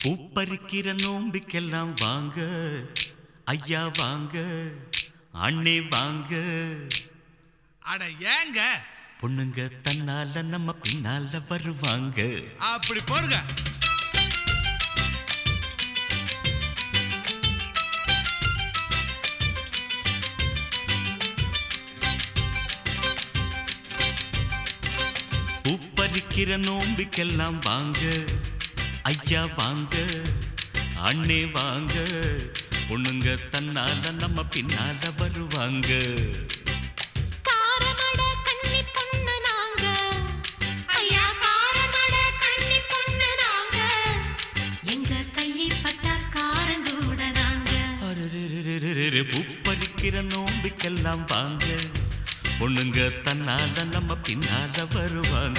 பூப்பறிக்கிற நோம்பிக்கெல்லாம் வாங்க ஐயா வாங்க அண்ணே வாங்க அட ஏங்க பொண்ணுங்க தன்னால நம்ம பின்னால வருவாங்க அப்படி போடுங்க பூப்பறிக்கிற நோம்பிக்கெல்லாம் வாங்க ஐயா வாங்க அண்ணே வாங்க பொண்ணுங்க தன்னால நம்ம பின்னால வருவாங்க காரமட கன்னி பொண்ணு நாங்க ஐயா காரமட கன்னி பொண்ணு நாங்க எங்க கையை பட்ட காரங்கூட நாங்க அரரரரரரர, பூப்பறிக்கிற நோம்பிக்கெல்லாம் வாங்க பொண்ணுங்க தன்னால நம்ம பின்னால வருவாங்க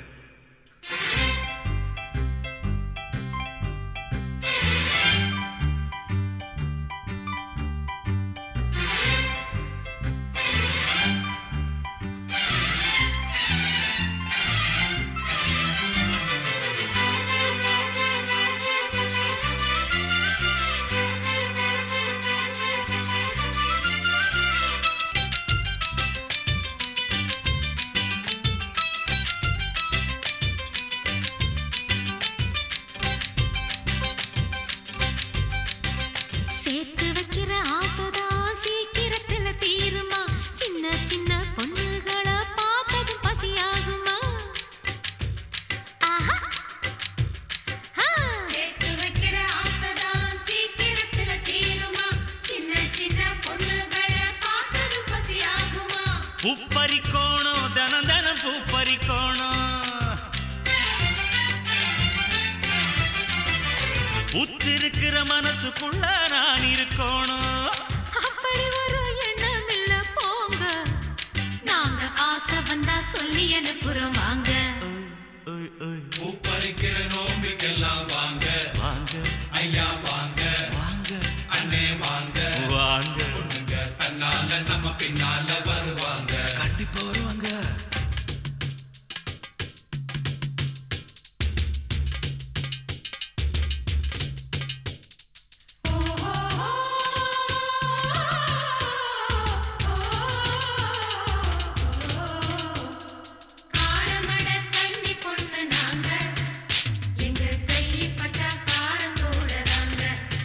சேர்த்து வைக்கிற ஆசைதான் சீக்கிரத்துல தீருமா சின்ன சின்ன பொண்ணுகளை பார்த்ததும் பசியாகுமா ஆஹா ஆ. சேர்த்து வைக்கிற ஆசைதான் சீக்கிரத்துல தீருமா சின்ன சின்ன பொண்ணுகளை பார்த்ததும் பசியாகுமா பூப்பறிக்கோணம் தனம் தனம் பூப்பறிக்கோணம் புத்திருக்கிற மனசுக்குள்ள நான் இருக்கணும் அப்படி ஒரு எண்ணம் இல்ல போங்க நாங்க ஆசை வந்தா சொல்லி அனுப்புறோம் வாங்க ஓய், ஓய், பூப்பறிக்கிற நோம்பிக்கெல்லாம் வாங்க வாங்க ஐயா வாங்க வாங்க அண்ணே வாங்க வாங்க பொண்ணுங்க தன்னால நம்ம பின்னால வருவாங்க கண்டிப்பா வருவாங்க காரமட கன்னி பொண்ணு நாங்க எங்க கையை பட்ட காரம் கூட நாங்க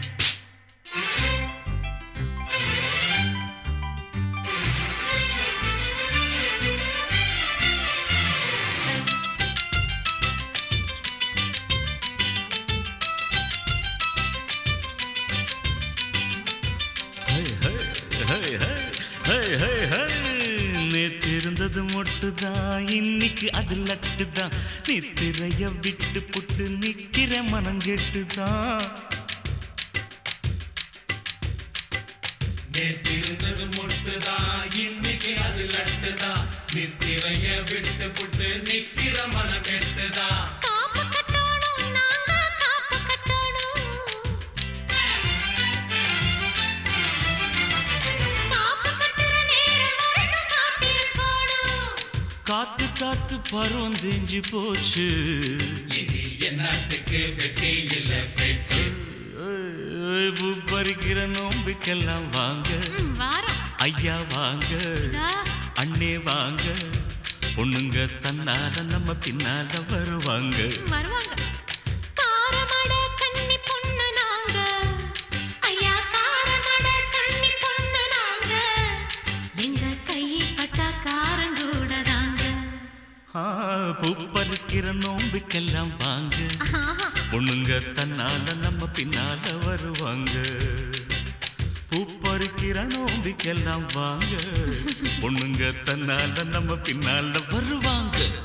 நேற்று இருந்தது மொட்டுதான் இன்னைக்கு அது லட்டுதான் நித்திரைய விட்டு புட்டு நிக்கிற மனம் கெட்டுதான் நேற்றிருந்தது முட்டுதான் இன்னைக்கு அது லட்டுதான் நித்திரைய விட்டு புட்டு நிக்கிற மனம் கெட்டுதான் காப்பு கட்டணும் நாங்க காப்பு கட்டணும் காப்பு கட்டுற நேரம் வரைக்கும் காத்திருக்கணும் காத்து காத்து பருவம் தெரிஞ்சு போச்சு இனி என்னத்துக்கு வெட்டி இல்ல பேச்சு ஏய், பூ பறிக்கிற நோம்பிக்கெல்லாம் வாங்க ம், வாரம் ஐயா வாங்க இதா அண்ணே வாங்க பொண்ணுங்க தன்னால நம்ம பின்னால வருவாங்க வருவாங்க காரமட கன்னி பொண்ணு நாங்க ஐயா காரமட கன்னி பொண்ணு நாங்க எங்க கையை பட்ட காரங்கூட தாங்க ஆ, பூ பறிக்கிற நோம்பிக்கெல்லாம் வாங்க ஆஹா பொண்ணுங்க தன்னால நம்ம பின்னால வருவாங்க பூ பறிக்கிற நோம்பிக்கெல்லாம் வாங்க பொண்ணுங்க தன்னால நம்ம பின்னால வருவாங்க